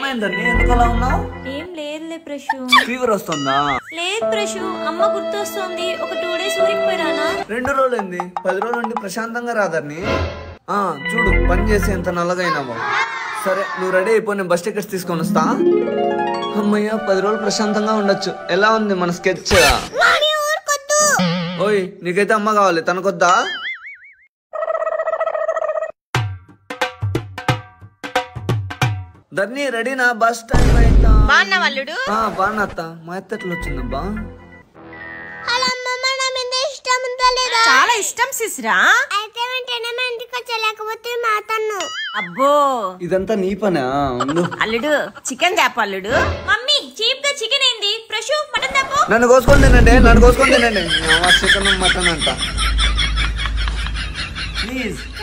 ఏమైందండి ఎందుకు అలా ఉన్నావు ఏం లేదులే ప్రశు ఫీవర్ వస్తుందా లేదు ప్రశు అమ్మ గుర్తొస్తుంది ఒక టూ డేస్ ఊరికి పోయిరానా రెండు రోజులు అయింది పది రోజులు ఉండి ప్రశాంతంగా రాదర్ని ఆ చూడు పని చేసి ఎంత నల్లగైనావో సరే నువ్వు రెడీ అయిపో నేను బస్ టికెట్స్ తీసుకొని వస్తా అమ్మయ్య పది రోజులు ప్రశాంతంగా ఉండొచ్చు ఎలా ఉంది మన స్కెచ్ ఓయ్ నీకైతే అమ్మ కావాలి తనకొద్దా ధర్ని రెడీనా బస్ టైం అయితా బాగున్నా వాళ్ళుడు ఆ, బాగున్నా అత్త మా అత్త ఎట్లా వచ్చిందబ్బా అలా అమ్మమ్మ నా మీద ఇష్టం ఉందా లేదా చాలా ఇష్టం సిస్రా అయితే వెంటనే మా ఇంటికి వచ్చలేకపోతే మాతన్ను అబ్బో ఇదంతా నీ పనా ఉండు అల్లుడు చికెన్ తేప అల్లుడు మమ్మీ చీప్ గా చికెన్ ఏంది ప్రశు మటన్ తప్పు నన్ను కోసుకొని తినండి నన్ను కోసుకొని తినండి చికెన్ మటన్ అంట ప్లీజ్